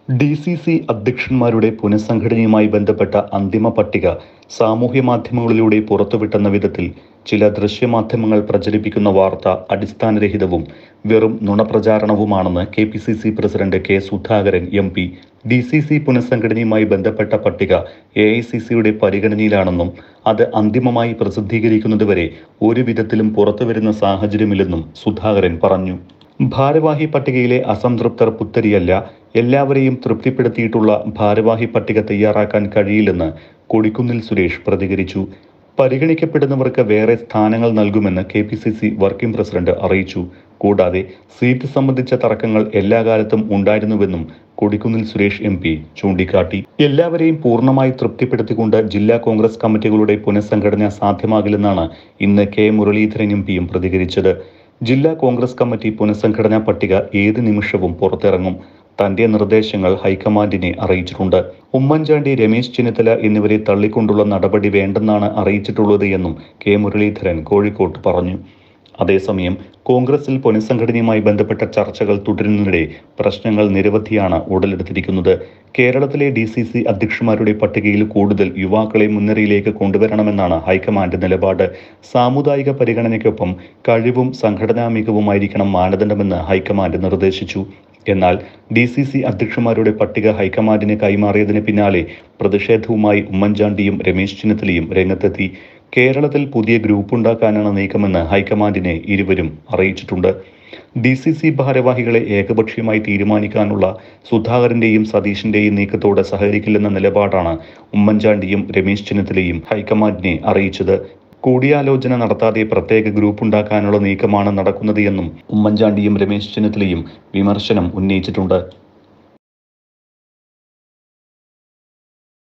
D C C അധ്യക്ഷന്മാരുടെ പുനഃസംഘടനയുമായി ബന്ധപ്പെട്ട അന്തിമ പട്ടിക സാമൂഹ്യ മാധ്യമങ്ങളിലൂടെ പുറത്തുവിട്ടെന്ന വിധത്തിൽ ചില ദൃശ്യമാധ്യമങ്ങൾ പ്രചരിപ്പിക്കുന്ന വാർത്ത അടിസ്ഥാനരഹിതവും വെറും നുണപ്രചാരണവുമാണെന്ന് K P C C president K Sudhakaran M P D C C പുനഃസംഘടനയുമായി ബന്ധപ്പെട്ട പട്ടിക എ ഐ സി സിയുടെ പരിഗണനയിലാണെന്നും അത് അന്തിമമായി പ്രസിദ്ധീകരിക്കുന്നതുവരെ ഒരു വിധത്തിലും പുറത്തുവരുന്ന സാഹചര്യമില്ലെന്നും സുധാകരൻ പറഞ്ഞു ഭാരവാഹി പട്ടികയിലെ അസംതൃപ്തർ പുത്തരിയല്ല എല്ലാവരെയും തൃപ്തിപ്പെടുത്തിയിട്ടുള്ള ഭാരവാഹി പട്ടിക തയ്യാറാക്കാൻ കഴിയില്ലെന്ന് കൊടിക്കുന്നിൽ സുരേഷ് പ്രതികരിച്ചു പരിഗണിക്കപ്പെടുന്നവർക്ക് വേറെ സ്ഥാനങ്ങൾ നൽകുമെന്ന് K P C C working president അറിയിച്ചു കൂടാതെ സീറ്റ് സംബന്ധിച്ച തർക്കങ്ങൾ എല്ലാ കാലത്തും ഉണ്ടായിരുന്നുവെന്നും കൊടിക്കുന്നിൽ സുരേഷ് എം പി ചൂണ്ടിക്കാട്ടി എല്ലാവരെയും പൂർണ്ണമായി തൃപ്തിപ്പെടുത്തിക്കൊണ്ട് ജില്ലാ കോൺഗ്രസ് കമ്മിറ്റികളുടെ പുനഃസംഘടന സാധ്യമാകില്ലെന്നാണ് ഇന്ന് കെ മുരളീധരൻ എം പിയും പ്രതികരിച്ചത് ജില്ലാ കോൺഗ്രസ് കമ്മിറ്റി പുനഃസംഘടനാ പട്ടിക ഏത് നിമിഷവും പുറത്തിറങ്ങും തന്റെ നിർദ്ദേശങ്ങൾ ഹൈക്കമാൻഡിനെ അറിയിച്ചിട്ടുണ്ട് ഉമ്മൻചാണ്ടി രമേശ് ചെന്നിത്തല എന്നിവരെ തള്ളിക്കൊണ്ടുള്ള നടപടി വേണ്ടെന്നാണ് അറിയിച്ചിട്ടുള്ളത് എന്നും കെ മുരളീധരൻ കോഴിക്കോട്ട് പറഞ്ഞു അതേസമയം കോൺഗ്രസിൽ പുനഃസംഘടനയുമായി ബന്ധപ്പെട്ട ചർച്ചകൾ തുടരുന്നതിനിടെ പ്രശ്നങ്ങൾ നിരവധിയാണ് ഉടലെടുത്തിരിക്കുന്നത് കേരളത്തിലെ ഡി സി സി അധ്യക്ഷന്മാരുടെ പട്ടികയിൽ കൂടുതൽ യുവാക്കളെ മുൻനിരയിലേക്ക് കൊണ്ടുവരണമെന്നാണ് ഹൈക്കമാൻഡ് നിലപാട് സാമുദായിക പരിഗണനയ്ക്കൊപ്പം കഴിവും സംഘടനാ മികവുമായിരിക്കണം മാനദണ്ഡമെന്ന് ഹൈക്കമാൻഡ് നിർദ്ദേശിച്ചു എന്നാൽ ഡി സി സി അധ്യക്ഷന്മാരുടെ പട്ടിക ഹൈക്കമാൻഡിന് കൈമാറിയതിന് പിന്നാലെ പ്രതിഷേധവുമായി ഉമ്മൻചാണ്ടിയും രമേശ് ചെന്നിത്തലയും രംഗത്തെത്തി കേരളത്തിൽ പുതിയ ഗ്രൂപ്പ് ഉണ്ടാക്കാനാണ് നീക്കമെന്ന് ഹൈക്കമാൻഡിനെ ഇരുവരും അറിയിച്ചിട്ടുണ്ട് ഡി സി സി ഭാരവാഹികളെ ഏകപക്ഷീയമായി തീരുമാനിക്കാനുള്ള സുധാകരന്റെയും സതീഷിന്റെയും നീക്കത്തോട് സഹകരിക്കില്ലെന്ന നിലപാടാണ് ഉമ്മൻചാണ്ടിയും രമേശ് ചെന്നിത്തലയും ഹൈക്കമാൻഡിനെ അറിയിച്ചത് കൂടിയാലോചന നടത്താതെ പ്രത്യേക ഗ്രൂപ്പ് ഉണ്ടാക്കാനുള്ള നീക്കമാണ് നടക്കുന്നത് എന്നും ഉമ്മൻചാണ്ടിയും രമേശ് ചെന്നിത്തലയും വിമർശനം ഉന്നയിച്ചിട്ടുണ്ട്